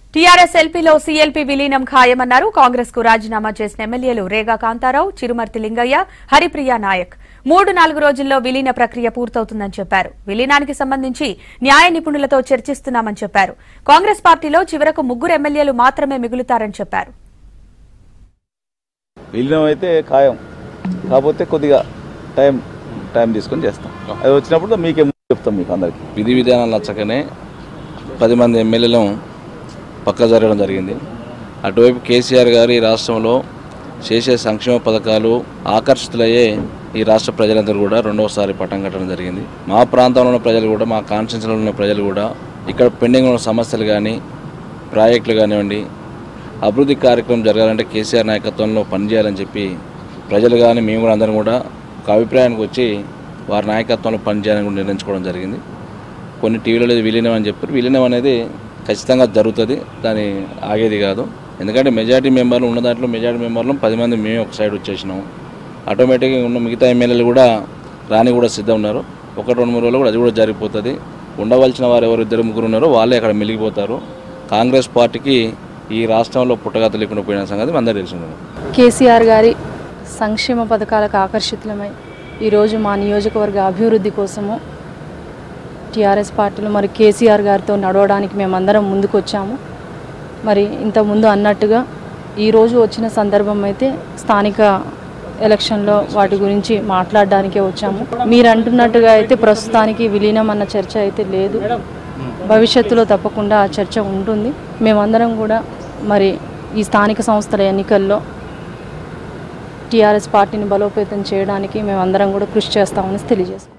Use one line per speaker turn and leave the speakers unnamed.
TRS ఎల్పీలో CLP విలీనం ఖాయమన్నారు కాంగ్రెస్ కు రాజీనామా చేసిన ఎమ్మెల్యేలు రేగా కాంతారావు చిరుమర్తి లింగయ్య హరిప్రియ నాయక్ మూడు నాలుగు రోజుల్లో విలీన ప్రక్రియ పూర్తవుతుందని చెప్పారు విలీనానికి సంబంధించి న్యాయ నిపుణులతో చర్చిస్తున్నామని చెప్పారు కాంగ్రెస్ పార్టీలో చివరకు ముగ్గురు ఎమ్మెల్యేలు మాత్రమే మిగులుతారని చెప్పారు
విలీనం అయితే ఖాయం కాకపోతే కొద్దిగా టైం టైం తీసుకొని చేస్తాం అది వచ్చినప్పుడు మీకే చెప్తాం మీకు అందరికి
విధి విధానాలు నచ్చకనే పది మంది ఎమ్మెల్యేలను పక్క జరగడం జరిగింది అటువైపు కేసీఆర్ గారు ఈ రాష్ట్రంలో చేసే సంక్షేమ పథకాలు ఆకర్షితులయ్యే ఈ రాష్ట్ర ప్రజలందరూ కూడా రెండవసారి పట్టం కట్టడం జరిగింది మా ప్రాంతంలో ఉన్న ప్రజలు కూడా మా కాన్స్టిట్యూన్సీలో ఉన్న ప్రజలు కూడా ఇక్కడ పెండింగ్ ఉన్న సమస్యలు కానీ ప్రాజెక్టులు కానివ్వండి అభివృద్ధి కార్యక్రమం జరగాలంటే కేసీఆర్ నాయకత్వంలో పనిచేయాలని చెప్పి ప్రజలు కానీ మేము కూడా అందరం కూడా ఒక అభిప్రాయానికి వచ్చి వారి నాయకత్వంలో పనిచేయాలని కూడా నిర్ణయించుకోవడం జరిగింది కొన్ని టీవీలలో ఇది విలీనం అని చెప్పారు విలీనం అనేది ఖచ్చితంగా జరుగుతుంది దాని ఆగేది కాదు ఎందుకంటే మెజారిటీ మెంబర్లు ఉన్న దాంట్లో మెజారిటీ మెంబర్లు పది మంది మేము ఒక సైడ్ వచ్చేసినాం ఆటోమేటిక్గా ఉన్న మిగతా ఎమ్మెల్యేలు కూడా రాని కూడా సిద్ధం ఉన్నారు ఒక రెండు మూడు రోజులు కూడా అది కూడా జరిగిపోతుంది ఉండవలసిన వారు ఎవరు ఇద్దరు ముగ్గురు ఉన్నారో వాళ్ళే అక్కడ మిలిగిపోతారు కాంగ్రెస్ పార్టీకి ఈ రాష్ట్రంలో పుట్టగత లేకుండా పోయిన సంగతి అందరూ తెలిసింది
కేసీఆర్ గారి సంక్షేమ పథకాలకు ఆకర్షితులమై ఈరోజు మా నియోజకవర్గ అభివృద్ధి కోసము టీఆర్ఎస్ పార్టీలో మరి కేసీఆర్ గారితో నడవడానికి మేమందరం ముందుకు వచ్చాము మరి ఇంతకుముందు అన్నట్టుగా ఈరోజు వచ్చిన సందర్భం అయితే స్థానిక ఎలక్షన్లో వాటి గురించి మాట్లాడడానికే వచ్చాము మీరు అంటున్నట్టుగా అయితే ప్రస్తుతానికి విలీనం అన్న చర్చ అయితే లేదు భవిష్యత్తులో తప్పకుండా ఆ చర్చ ఉంటుంది మేమందరం కూడా మరి ఈ స్థానిక సంస్థల ఎన్నికల్లో టీఆర్ఎస్ పార్టీని బలోపేతం చేయడానికి మేమందరం కూడా కృషి చేస్తామని తెలియజేస్తాం